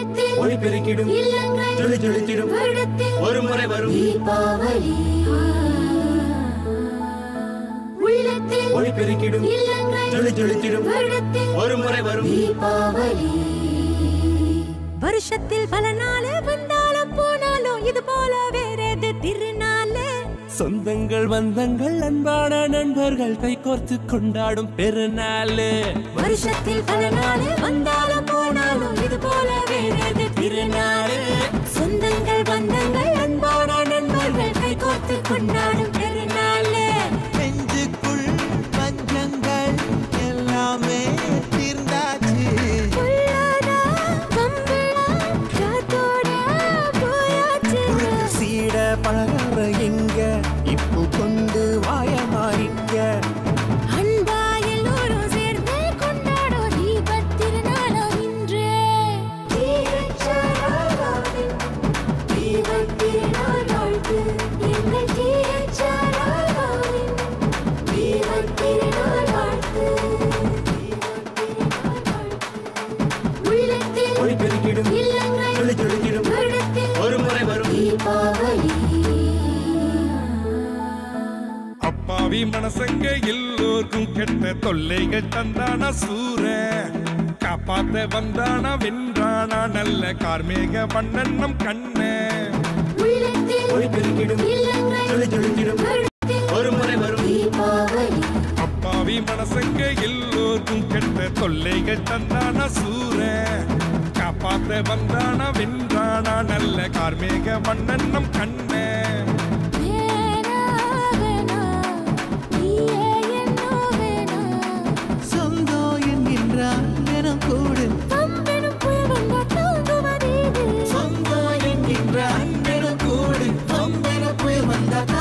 உள்ளத்தில் ஒளி பெருக்கிடும் இல்லங்கள் ஜொலி ஜொலித்திடும் வருடத்தில் ஒரு முறை வரும் தீபாவளி உள்ளத்தில் ஒளி பெருக்கிடும் இல்லங்கள் ஜொலி ஜொலித்திடும் வருடத்தில் ஒரு முறை வரும் தீபாவளி வருஷத்தில் பல நாள் வந்தாலும் போனாலும் இது போல வேறது திருநாளே சொந்தங்கள் பந்தங்கள் அன்பான நண்பர்கள் கைகோர்த்து கொண்டாடும் பெருநாளு வருஷத்தில் பல நாள் வந்தாலும் போனாலும் இது போல வேறது திருநாளே சொந்தங்கள் பந்தங்கள் அன்பான நண்பர்கள் கைகோர்த்து கொண்டாடும் பெருநாளே நெஞ்சுக்குள் பஞ்சங்கள் எல்லாமே தீர்ந்தாச்சு பொல்லாதா, வம்புலா, காத்தோட போயாச்சு. சீட பழகிற எங்க இப்போ கொண்டு வாய மாறிக்க அன்பா எல்லோரும் சேர்ந்து கொண்டாடும் தீபத் திருநாளாம் இன்று. தீரச்சாராவின் தீபத் திருநாள் வாழ்த்து. எங்கள் தீரச்சாராவின் தீபத் திருநாள் வாழ்த்து. தீபத் திருநாள் வாழ்த்து. உள்ளத்தில் ஒளி பெருக்கிடும் இல்லங்கள் ஜொலி ஜொலித்திடும் வருடத்தில் ஒரு முறை வரும் தீபாவளி அப்பாவி மனசங்க எல்லோருக்கும் கெட்ட தொல்லைகள் தந்தானா சூர காப்பாத்த வந்தானா வென்றானா நல்ல கார்மேக வண்ணன் நம் கண்ண உள்ளத்தில் ஒளி பெருக்கிடும் இல்லங்கள் ஜொலி ஜொலித்திடும் வருடத்தில் ஒரு முறை வரும் தீபாவளி அப்பாவி மனசங்க எல்லோருக்கும் கெட்ட தொல்லைகள் தந்தானா சூர காப்பாத்த வந்தானா வென்றானா நல்ல கார்மேக வண்ணன் நம் கண்ண வேணா வேணா நீயே என்னோ வேணா சொந்தம் என்கின்றான் தினம் கூடு வம்பெனும் புயல் வந்தா தாங்குவதேது சொந்தம் என்கின்றான் தினம் கூடு பொம்பென புயல் வந்தா